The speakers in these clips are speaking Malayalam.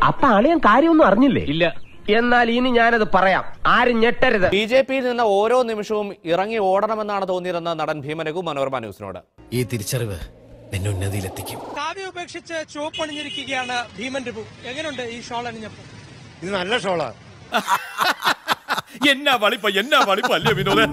അപ്പൊ അളിയൻ കാര്യമൊന്നും അറിഞ്ഞില്ലേ ഇല്ല എന്നാൽ ഇനി ഞാനത് പറയാം ആരും ഞെട്ടരുത് ബി ജെ പിയിൽ നിന്ന് ഓരോ നിമിഷവും ഇറങ്ങി ഓടണമെന്നാണ് തോന്നിയതെന്ന് നടൻ ഭീമനഗു മനോരമ ന്യൂസിനോട് ഈ തിരിച്ചറിവ് നിന്നെ ഉന്നതിയിലെത്തിക്കും കാവ്യ ഉപേക്ഷിച്ച് ചുവപ്പ് അണിഞ്ഞിരിക്കുകയാണ് ഭീമൻ രഘു എങ്ങനെയുണ്ട് ഈ ഷോൾ അണിഞ്ഞപ്പോ ഇത് നല്ല ഷോളാ എന്നാ വളിപ്പ എന്നാ വളിപ്പ അല്ലേ വിനോദ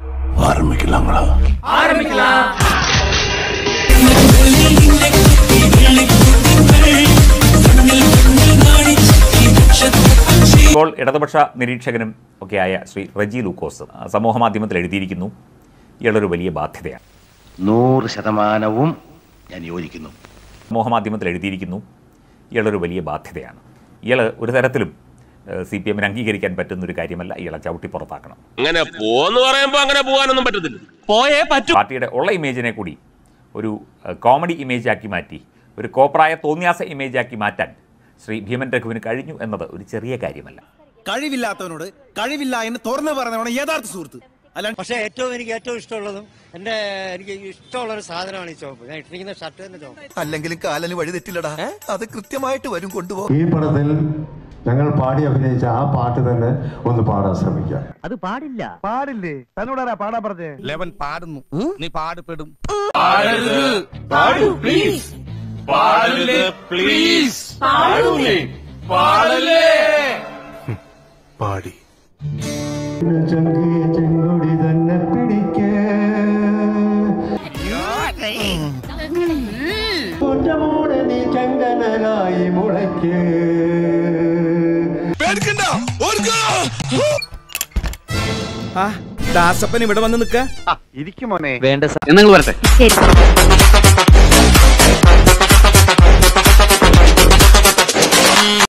ഇപ്പോൾ ഇടതുപക്ഷ നിരീക്ഷകനും ഒക്കെയായ ശ്രീ റജി ലൂക്കോസ് സമൂഹ മാധ്യമത്തിൽ എഴുതിയിരിക്കുന്നു ഇയാളൊരു വലിയ ബാധ്യതയാണ് നൂറ് ശതമാനവും ഞാൻ യോജിക്കുന്നു സമൂഹ മാധ്യമത്തിൽ എഴുതിയിരിക്കുന്നു ഇയാളൊരു വലിയ ബാധ്യതയാണ് ഇയാൾ ഒരു തരത്തിലും സി പി എമ്മിന് അംഗീകരിക്കാൻ പറ്റുന്ന ഒരു കാര്യമല്ല ഇയാളെ ചവിട്ടി പുറത്താക്കണം അങ്ങനെ പോന്ന് പറയുമ്പോ അങ്ങനെ പോകാനൊന്നും പറ്റത്തില്ല പോയേ പറ്റൂ പാർട്ടിയുടെ ഉള്ള ഇമേജിനെ കൂടി ഒരു ഏഹ്, കോമഡി ഇമേജ് ആക്കി മാറ്റി ഒരു കോപ്രായ തോന്നിയാസ ഇമേജ് ആക്കി മാറ്റാൻ ശ്രീ ഭീമൻ രഘുവിന് കഴിഞ്ഞു എന്നത് ഒരു ചെറിയ കാര്യമല്ല കഴിവില്ലാത്തവനോട് കഴിവില്ല എന്ന് തുറന്നു പറഞ്ഞവണ് യഥാർത്ഥ സുഹൃത്ത് അല്ല പക്ഷെ ഏറ്റവും എനിക്ക് ഏറ്റവും ഇഷ്ടമുള്ളതും എന്റെ എനിക്ക് ഇഷ്ടമുള്ള ഒരു സാധനമാണ് ഈ ചോപ്പ് ഞാൻ ഇട്ടിരിക്കുന്ന ഷർട്ട് തന്നെ ചോപ്പ് അല്ലെങ്കിലും കാലന് വഴി തെറ്റില്ലടാ അത് കൃത്യമായിട്ട് വരും കൊണ്ടുപോകും ഈ പടത്തിൽ ഞങ്ങൾ പാടി അഭിനയിച്ച ആ പാട്ട് തന്നെ ഒന്ന് പാടാൻ ശ്രമിക്കാം അത് പാടില്ല പാടില്ലേ തന്നോടാ പാടാൻ പറഞ്ഞേ ലെവൻ പാടുന്നു നീ പാടുപെടും പാടി ചങ്കിയ ചെങ്കൊടി തന്നെ പിടിക്കേ കുറ്റമോടെ നീ ചങ്കനായി മുളയ്ക്കേ ദാസപ്പൻ ഇവിടെ വന്ന് നിക്ക ഇരിക്കും മോനെ ശരി